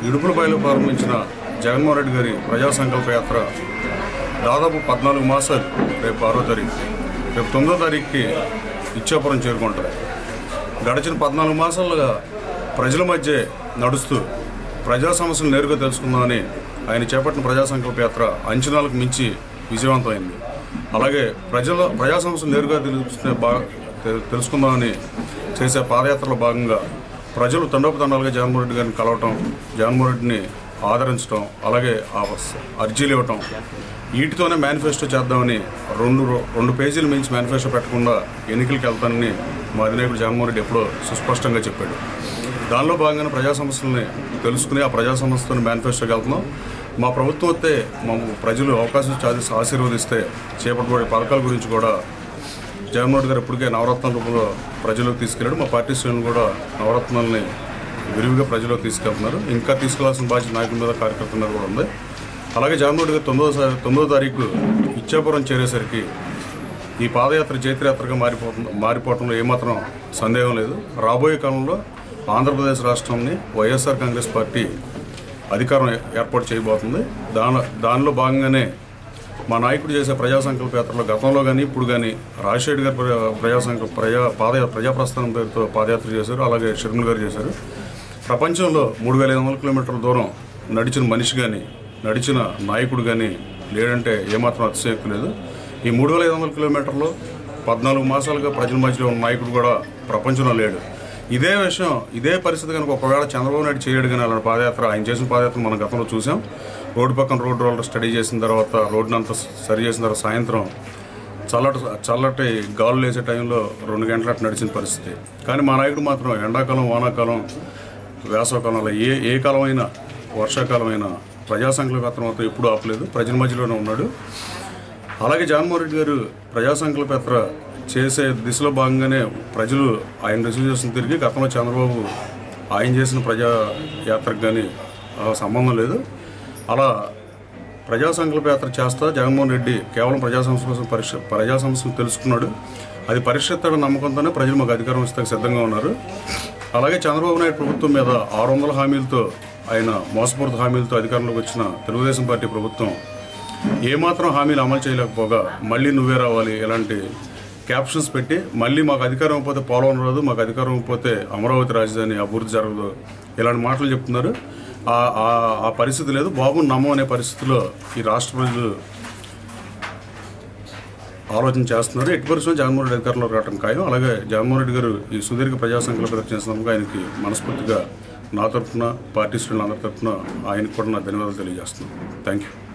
ఇడుపులపైలో ప్రారంభించిన జగన్మోహన్ రెడ్డి గారి ప్రజా సంకల్ప యాత్ర దాదాపు పద్నాలుగు మాసాలు రేపు ఆరో తారీఖు రేపు తొమ్మిదో తారీఖుకి ఇచ్చాపురం చేరుకుంటుంది గడిచిన పద్నాలుగు మాసాలుగా ప్రజల మధ్య నడుస్తూ ప్రజా సమస్యలు నేరుగా తెలుసుకుందామని ఆయన చేపట్టిన ప్రజా సంకల్ప యాత్ర అంచనాలకు మించి విజయవంతమైంది అలాగే ప్రజల ప్రజా సమస్యలు నేరుగా తెలుసుకునే బా తె- తెలుసుకుందామని చేసే పాదయాత్రలో భాగంగా ప్రజలు తండోపతండాలుగా జగన్మోహన్ రెడ్డి గారిని కలవటం జగన్మోహన్ రెడ్డిని ఆదరించడం అలాగే ఆ స్- అర్జీలు ఇవ్వటం వీటితోనే మేనిఫెస్టో చేద్దామని రెండు రో- రెండు పేజీలు మించి మేనిఫెస్టో పెట్టకుండా ఎన్నికలకు వెళ్తానని మా అధినాయకుడు జగన్మోహన్ రెడ్డి ఎప్పుడో సుస్పష్టంగా చెప్పాడు దానిలో భాగంగానే ప్రజా సమస్యలని తెలుసుకుని ఆ ప్రజా సమస్యలను మేనిఫెస్టోకి వెళ్తున్నాం మా ప్రభుత్వం వస్తే మా ప్రజలు అవకాశం చాది ఆశీర్వదిస్తే చేపట్టబడే పథకాల గురించి కూడా జగన్మోహన్ రెడ్డి గారు ఇప్పటికే నవరత్నాల రూపంలో ప్రజలకు తీసుకెళ్ళాడు మా పార్టీ శ్రేణులు కూడా నవరత్నాలని విరివిగా ప్రజలకు తీసుకెళ్తున్నారు ఇంకా తీసుకెళ్లాల్సిన బాధ్యత నాయకుల మీద కార్యకర్తల మీద కూడా ఉంది అలాగే జగన్మోహన్ రెడ్డి గారు తొమ్మిదో సా- తొమ్మిదో తారీఖు ఇచ్చాపురం చేరేసరికి ఈ పాదయాత్ర చైత్రయాత్రగా మారిపోతుంది మారిపోవడంలో ఏమాత్రం సందేహం లేదు రాబోయే కాలంలో ఆంధ్రప్రదేశ్ రాష్ట్రాన్ని వైఎస్ఆర్ కాంగ్రెస్ పార్టీ అధికారం ఏర్పాటు చేయబోతుంది దాని దానిలో భాగంగానే మా నాయకుడు చేసే ప్రజా సంకల్ప యాత్రలో గతంలో కానీ ఇప్పుడు కానీ రాజశేఖర్ గారు ప్రజా- ప్రజా సంకల్ప ప్రజా పాద ప్రజా ప్రస్థానం పేరుతో పాదయాత్ర చేశారు అలాగే షర్మిల గారు చేశారు ప్రపంచంలో మూడు వేల ఐదు వందల కిలోమీటర్ల దూరం నడిచిన మనిషి కానీ నడిచిన నాయకుడు కానీ లేడంటే ఏమాత్రం అతిశయోక్తి లేదు ఈ మూడు వేల ఐదు వందల కిలోమీటర్లు పద్నాలుగు మాసాలుగా ప్రజల మధ్యలో ఉన్న నాయకుడు కూడా ప్రపంచంలో లేడు ఇదే విషయం ఇదే పరిస్థితి కనుక ఒకవేళ చంద్రబాబు నాయుడు చేయడు కానీ అలాంటి పాదయాత్ర ఆయన చేసిన పాదయాత్ర మనం గతంలో చూసాం రోడ్డు పక్కన రోడ్డు రోలర్ స్టడీ చేసిన తర్వాత రోడ్డును అంతా సరి చేసిన తర్వాత సాయంత్రం చల్లటి చల్లటి గాలులు వేసే టైంలో రెండు గంటల అటు నడిచిన పరిస్థితి కానీ మా నాయకుడు మాత్రం ఎండాకాలం వానాకాలం వేసవకాలంలో ఏ ఏ కాలమైనా వర్షాకాలమైనా ప్రజా సంకల్పయాత్ర మాత్రం ఎప్పుడూ ఆపలేదు ప్రజల మధ్యలోనే ఉన్నాడు అలాగే జగన్మోహన్ రెడ్డి గారు ప్రజా సంకల్పయాత్ర చేసే దిశలో భాగంగానే ప్రజలు ఆయన రిసీవ్ చేసిన తిరిగి గతంలో చంద్రబాబు ఆయన చేసిన ప్రజా యాత్రకు కానీ ఆ సంబంధం లేదు అలా ప్రజా సంకల్ప యాత్ర చేస్తా జగన్మోహన్ రెడ్డి కేవలం ప్రజా సమస్య కోసం పరిష ప్రజా సమస్యలు తెలుసుకున్నాడు అది పరిష్కరిస్తాడని నమ్మకంతోనే ప్రజలు మాకు అధికారం ఇస్తే సిద్ధంగా ఉన్నారు అలాగే చంద్రబాబు నాయుడు ప్రభుత్వం మీద ఆరు వందల హామీలతో ఆయన మోసపూరిత హామీలతో అధికారంలోకి వచ్చిన తెలుగుదేశం పార్టీ ప్రభుత్వం ఏమాత్రం హామీలు అమలు చేయలేకపోగా మళ్ళీ నువ్వే రావాలి ఇలాంటి క్యాప్షన్స్ పెట్టి మళ్ళీ మాకు అధికారం ఇవ్వకపోతే పోలవరం రాదు మాకు అధికారం ఇవ్వకపోతే అమరావతి రాజధాని అభివృద్ధి జరగదు ఇలాంటి మాటలు చెప్తున్నారు ఆ- ఆ- ఆ పరిస్థితి లేదు బాబుని నమ్మం అనే పరిస్థితిలో ఈ రాష్ట్ర ప్రజలు ఆలోచన చేస్తున్నారు ఎట్టి పరిస్థితుల్లో జగన్మోహన్ రెడ్డి అధికారంలో రావడం ఖాయం అలాగే జగన్మోహన్ రెడ్డి గారు ఈ సుదీర్ఘ ప్రజా సంకల్ప చేసినందుకు ఆయనకి మనస్ఫూర్తిగా నా తరఫున పార్టీ శ్రేణులందరి తరఫున ఆయనకు కూడా నా ధన్యవాదాలు తెలియజేస్తున్నాను థ్యాంక్ యూ